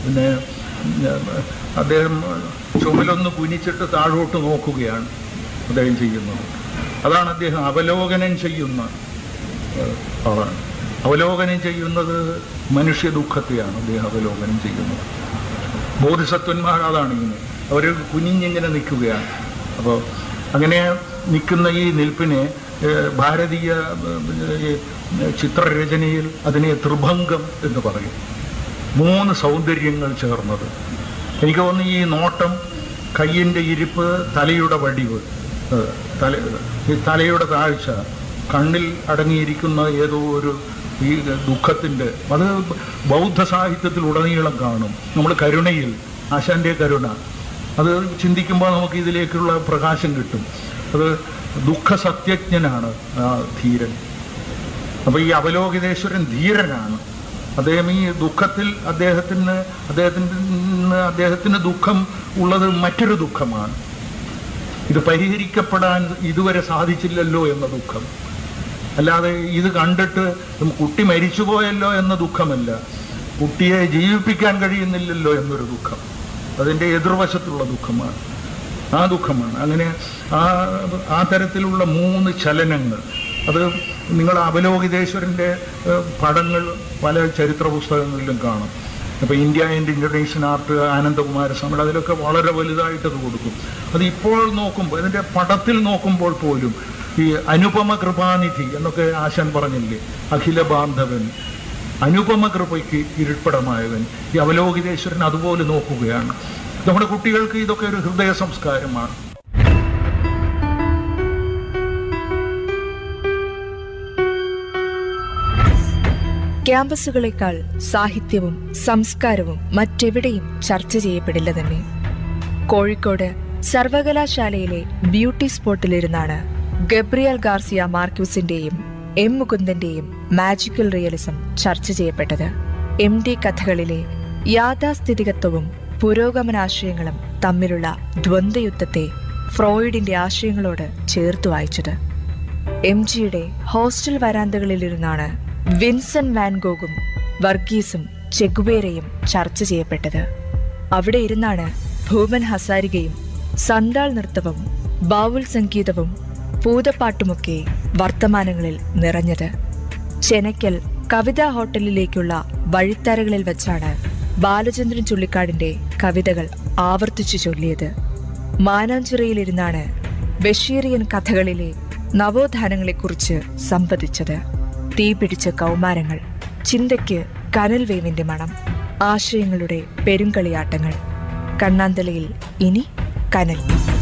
പിന്നെ ഉം, അദ്ദേഹം ചുമലൊന്ന് കുനിച്ചിട്ട് താഴോട്ട് നോക്കുകയാണ് അദ്ദേഹം ചെയ്യുന്നത് അതാണ് അദ്ദേഹം അവലോകനം ചെയ്യുന്ന ഏഹ്, ആളാണ് അവലോകനം ചെയ്യുന്നത് മനുഷ്യ ദുഃഖത്തെയാണ് അദ്ദേഹം അവലോകനം ചെയ്യുന്നത് ബോധിസത്വന്മാർ അതാണ് ഇങ്ങനെ അവർ കുനിഞ്ഞിങ്ങനെ നിൽക്കുകയാണ് അപ്പോൾ അങ്ങനെ നിൽക്കുന്ന ഈ നിൽപ്പിനെ ഏഹ്, ഭാരതീയ ഏഹ്, ഈ ചിത്രരചനയിൽ അതിനെ ത്രിഭംഗം എന്ന് പറയും മൂന്ന് സൗന്ദര്യങ്ങൾ ചേർന്നത് എനിക്ക് തോന്നുന്നു ഈ നോട്ടം കയ്യിൻ്റെ ഇരിപ്പ് തലയുടെ വടിവ് ഏഹ്, തല ഈ തലയുടെ താഴ്ച കണ്ണിൽ അടങ്ങിയിരിക്കുന്ന ഏതോ ഒരു ഈ ദുഃഖത്തിൻ്റെ അത് ബൗദ്ധ സാഹിത്യത്തിൽ ഉടനീളം കാണും നമ്മൾ കരുണയിൽ ആശാന്റെ കരുണ അത് ചിന്തിക്കുമ്പോൾ നമുക്ക് ഇതിലേക്കുള്ള പ്രകാശം കിട്ടും അത് ദുഃഖ സത്യജ്ഞനാണ് ആ ധീരൻ അപ്പൊ ഈ അവലോകിതേശ്വരൻ ധീരനാണ് അദ്ദേഹം ഈ ദുഃഖത്തിൽ അദ്ദേഹത്തിന് അദ്ദേഹത്തിന് അദ്ദേഹത്തിന് ദുഃഖം ഉള്ളത് മറ്റൊരു ദുഃഖമാണ് ഇത് പരിഹരിക്കപ്പെടാൻ ഇതുവരെ സാധിച്ചില്ലല്ലോ എന്ന ദുഃഖം അല്ലാതെ ഇത് കണ്ടിട്ട് കുട്ടി മരിച്ചുപോയല്ലോ എന്ന ദുഃഖമല്ല കുട്ടിയെ ജീവിപ്പിക്കാൻ കഴിയുന്നില്ലല്ലോ എന്നൊരു ദുഃഖം അതിൻ്റെ എതിർവശത്തുള്ള ദുഃഖമാണ് ആ ദുഃഖമാണ് അങ്ങനെ ആ ആ തരത്തിലുള്ള മൂന്ന് ചലനങ്ങൾ അത് നിങ്ങൾ അവലോകിതേശ്വരൻ്റെ ഏഹ്, പടങ്ങൾ പല ചരിത്ര പുസ്തകങ്ങളിലും കാണും ഇപ്പോൾ India and international art Anandakumara സ്വാമികൾ അതിലൊക്കെ വളരെ വലുതായിട്ട് അത് കൊടുക്കും അത് ഇപ്പോൾ നോക്കുമ്പോൾ അതിൻ്റെ പടത്തിൽ നോക്കുമ്പോൾ പോലും ഈ അനുപമ കൃപാനിധി എന്നൊക്കെ ആശാൻ പറഞ്ഞില്ലേ അഖില ബാന്ധവൻ അനുപമ കൃപയ്ക്ക് ഇരിപ്പിടമായവൻ ഈ അവലോകിതേശ്വരൻ അതുപോലെ നോക്കുകയാണ് നമ്മുടെ കുട്ടികൾക്ക് ഇതൊക്കെ ഒരു ഹൃദയ സംസ്കാരമാണ് ക്യാമ്പസുകളേക്കാൾ സാഹിത്യവും സംസ്കാരവും മറ്റെവിടെയും ചർച്ച ചെയ്യപ്പെടില്ല തന്നെ കോഴിക്കോട് സർവകലാശാലയിലെ ബ്യൂട്ടി സ്പോട്ടിലിരുന്നാണ് ഗബ്രിയൽ ഗാർസിയ മാർക്യൂസിന്റെയും എം മുകുന്ദന്റെയും മാജിക്കൽ റിയലിസം ചർച്ച ചെയ്യപ്പെട്ടത് എം ഡി കഥകളിലെ യാഥാസ്ഥിതികത്വവും പുരോഗമനാശയങ്ങളും തമ്മിലുള്ള ദ്വന്ദ്വയുദ്ധത്തെ ഫ്രോയിഡിന്റെ ആശയങ്ങളോട് ചേർത്ത് വായിച്ചത് എം ജിയുടെ ഹോസ്റ്റൽ വരാന്തകളിലിരുന്നാണ് വിൻസെന്റ് വാൻഗോഗും വർഗീസും ചെഗുവേരയും ചർച്ച ചെയ്യപ്പെട്ടത് അവിടെ ഇരുന്നാണ് ഭൂമൻ ഹസാരികയും സന്താൾ നൃത്തവും ബാവുൽ സംഗീതവും പൂതപ്പാട്ടുമൊക്കെ വർത്തമാനങ്ങളിൽ നിറഞ്ഞത് ചെനയ്ക്കൽ കവിതാ ഹോട്ടലിലേക്കുള്ള വഴിത്തരകളിൽ വെച്ചാണ് ബാലചന്ദ്രൻ ചുള്ളിക്കാടിന്റെ കവിതകൾ ആവർത്തിച്ചു ചൊല്ലിയത് മാനാഞ്ചിറയിലിരുന്നാണ് ബഷീറിയൻ കഥകളിലെ നവോത്ഥാനങ്ങളെക്കുറിച്ച് സംവദിച്ചത് തീപിടിച്ച കൗമാരങ്ങൾ ചിന്തയ്ക്ക് കനൽ വേവിന്റെ മണം ആശയങ്ങളുടെ പെരുങ്കളിയാട്ടങ്ങൾ കണ്ണാന്തലയിൽ ഇനി കനൽ